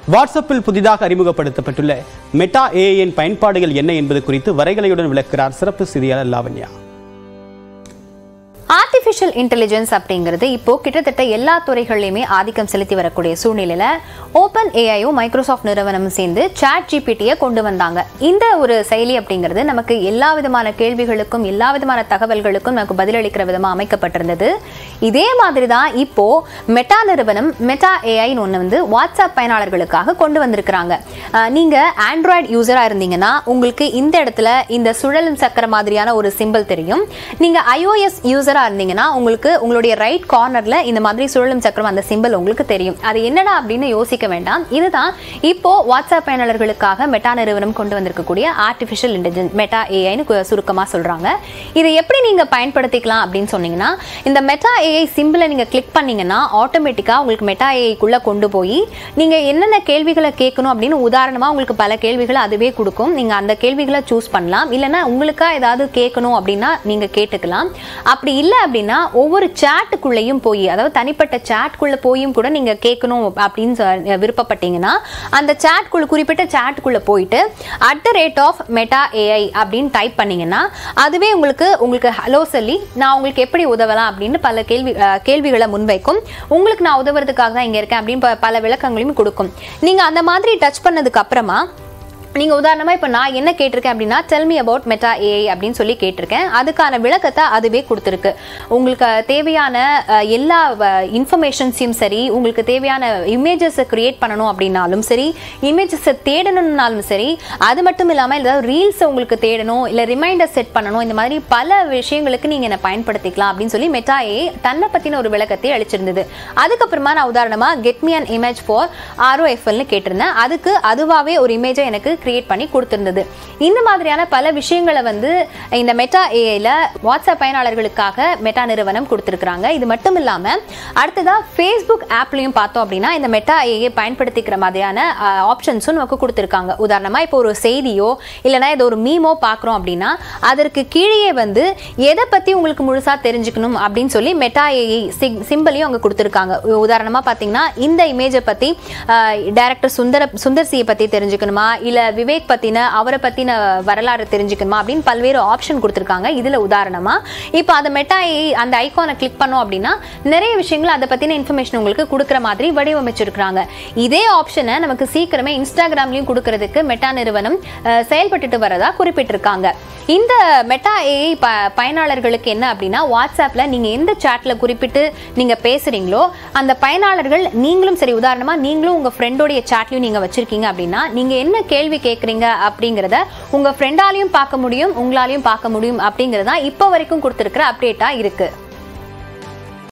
வாட்ஸ்அப்பில் புதிதாக அறிமுகப்படுத்தப்பட்டுள்ள மெட்டா ஏஐயின் பயன்பாடுகள் என்ன என்பது குறித்து வரைகலையுடன் விளக்குகிறார் சிறப்பு செய்தியாளர் லாவண்யா ஆர்டிஃபிஷியல் இன்டெலிஜென்ஸ் அப்படிங்கிறது இப்போ கிட்டத்தட்ட எல்லா துறைகள்லையுமே ஆதிக்கம் செலுத்தி வரக்கூடிய சூழ்நிலையில ஓப்பன் ஏஐயும் மைக்ரோசாஃப்ட் நிறுவனமும் சேர்ந்து சாட் ஜிபிடியை கொண்டு வந்தாங்க இந்த ஒரு செயலி அப்படிங்கிறது நமக்கு எல்லா விதமான கேள்விகளுக்கும் எல்லா விதமான தகவல்களுக்கும் நமக்கு பதிலளிக்கிற விதமா அமைக்கப்பட்டிருந்தது இதே மாதிரி தான் இப்போ மெட்டா நிறுவனம் மெட்டா ஏஐன்னு ஒன்று வந்து வாட்ஸ்அப் பயனாளர்களுக்காக கொண்டு வந்திருக்கிறாங்க அஹ் நீங்க ஆண்ட்ராய்டு யூசரா இருந்தீங்கன்னா உங்களுக்கு இந்த இடத்துல இந்த சுழலும் சக்கர மாதிரியான ஒரு சிம்பிள் தெரியும் நீங்க ஐஓஎஸ் யூசரா இருந்தீங்கன்னா உங்களுக்கு உங்களுடைய ரைட் கார்னர்ல இந்த மாதிரி சுழலும் சக்கரம் அந்த சிம்பிள் உங்களுக்கு தெரியும் அது என்னடா அப்படின்னு யோசிக்க வேண்டாம் இதுதான் இப்போ வாட்ஸ்அப் பயனாளர்களுக்காக மெட்டா நிறுவனம் கொண்டு வந்திருக்கக்கூடிய ஆர்டிஃபிஷியல் இன்டெலிஜென்ஸ் மெட்டா ஏஐன்னு சுருக்கமா சொல்றாங்க இதை எப்படி நீங்க பயன்படுத்திக்கலாம் அப்படின்னு சொன்னீங்கன்னா இந்த மெட்டா ஏஐ சிம்பிளை நீங்க கிளிக் பண்ணீங்கன்னா ஆட்டோமேட்டிக்கா உங்களுக்கு மெட்டா ஏஐக்குள்ள கொண்டு போய் நீங்க என்னென்ன கேள்விகளை கேட்கணும் அப்படின்னு உதாரணமா உங்களுக்கு பல கேள்விகளை அதுவே கொடுக்கும் நீங்க அந்த கேள்விகளை சூஸ் பண்ணலாம் இல்லைன்னா உங்களுக்கா ஏதாவது கேட்கணும் அப்படின்னா நீங்க கேட்டுக்கலாம் அப்படி இல்லை அப்படின்னா ஒவ்வொரு சேட்டுக்குள்ளேயும் போய் அதாவது தனிப்பட்ட சேட்குள்ள போயும் கூட நீங்க கேட்கணும் அப்படின்னு சொ- விருப்பப்பட்டீங்கன்னா அந்த சேட்குள்ள குறிப்பிட்ட சேட்டுக்குள்ள போயிட்டு at the rate of Meta AI அப்படின்னு டைப் பண்ணீங்கன்னா அதுவே உங்களுக்கு உங்களுக்கு ஹலோ சொல்லி நான் உங்களுக்கு எப்படி உதவலாம் அப்படின்னு பல கேள்வி அஹ், கேள்விகளை முன்வைக்கும் உங்களுக்கு நான் உதவுறதுக்காக தான் இங்க இருக்கேன் அப்படின்னு ப- பல விளக்கங்களையும் கொடுக்கும் நீங்க அந்த மாதிரி டச் பண்ணதுக்கு அப்புறமா நீங்க உதாரணமா இப்ப நான் என்ன கேட்டிருக்கேன் அப்படின்னா tell me about Meta AI அப்படின்னு சொல்லி கேட்டிருக்கேன் அதுக்கான விளக்கத்தை அதுவே கொடுத்துருக்கு உங்களுக்கு தேவையான அஹ், எல்லா இன்ஃபர்மேஷன்ஸையும் சரி உங்களுக்கு தேவையான இமேஜஸை கிரியேட் பண்ணணும் அப்படின்னாலும் சரி இமேஜஸை தேடணும்னாலும் சரி அது மட்டும் இல்லாமல் ஏதாவது ரீல்ஸை உங்களுக்கு தேடணும் இல்லை ரிமைண்டர் செட் பண்ணணும் இந்த மாதிரி பல விஷயங்களுக்கு நீங்க என்ன பயன்படுத்திக்கலாம் அப்படின்னு சொல்லி மெட்டா ஏஐ தன்னை பத்தின ஒரு விளக்கத்தை அளிச்சிருந்தது அதுக்கப்புறமா நான் உதாரணமா get me an image for ஆர்ஓஎஃப்எல்னு கேட்டிருந்தேன் அதுக்கு அதுவாகவே ஒரு இமேஜை எனக்கு கிரியேட் பண்ணி கொடுத்திருந்தது இந்த மாதிரியான பல விஷயங்களை வந்து இந்த மெட்டா ஏஐல வாட்ஸ்அப் பயனாளர்களுக்காக மெட்டா நிறுவனம் கொடுத்துருக்காங்க இது மட்டும் இல்லாம அடுத்ததா ஃபேஸ்புக் ஆப்லயும் பார்த்தோம் அப்படின்னா இந்த மெட்டா ஏஐ பயன்படுத்திக்கிற மாதிரியான ஆப்ஷன்ஸும் நமக்கு கொடுத்துருக்காங்க உதாரணமா இப்போ ஒரு செய்தியோ இல்லைன்னா ஏதோ ஒரு மீமோ பார்க்குறோம் அப்படின்னா அதற்கு கீழே வந்து எதை பத்தி உங்களுக்கு முழுசா தெரிஞ்சுக்கணும் அப்படின்னு சொல்லி மெட்டா ஏஐ சிம்பிளையும் அங்க கொடுத்துருக்காங்க உதாரணமா பாத்தீங்கன்னா இந்த இமேஜை பத்தி டைரக்டர் சுந்தர சுந்தர் சியை பத்தி தெரிஞ்சுக்கணுமா இல்ல விவேக் பத்தின அவரை பத்தின வரலாறு தெரிஞ்சுக்கணுமா அப்படின்னு பல்வேறு ஆப்ஷன் கொடுத்துருக்காங்க இதுல உதாரணமா இப்போ அந்த மெட்டா ஏஐ அந்த ஐகானை கிளிக் பண்ணோம் அப்படின்னா நிறைய விஷயங்கள் அதை பத்தின இன்ஃபர்மேஷன் உங்களுக்கு கொடுக்குற மாதிரி வடிவமைச்சிருக்காங்க இதே ஆப்ஷனை நமக்கு சீக்கிரமே இன்ஸ்டாகிராம்லயும் கொடுக்கறதுக்கு மெட்டா நிறுவனம் அஹ், செயல்பட்டுட்டு வரதா குறிப்பிட்டிருக்காங்க இந்த மெட்டா ஏஐ ப பயனாளர்களுக்கு என்ன அப்படின்னா வாட்ஸ்அப்ல நீங்க எந்த சாட்ல குறிப்பிட்டு நீங்க பேசுறீங்களோ அந்த பயனாளர்கள் நீங்களும் சரி உதாரணமா நீங்களும் உங்க ஃப்ரெண்டோடைய சாட்லயும் நீங்க வச்சிருக்கீங்க அப்படின்னா நீங்க என்ன கேள்வி கேட்குறீங்க அப்படிங்கிறத உங்க ஃப்ரெண்டாலையும் பார்க்க முடியும் உங்களாலையும் பார்க்க முடியும் அப்படிங்கறதா இப்போ வரைக்கும் கொடுத்துருக்கிற அப்டேட்டா இருக்கு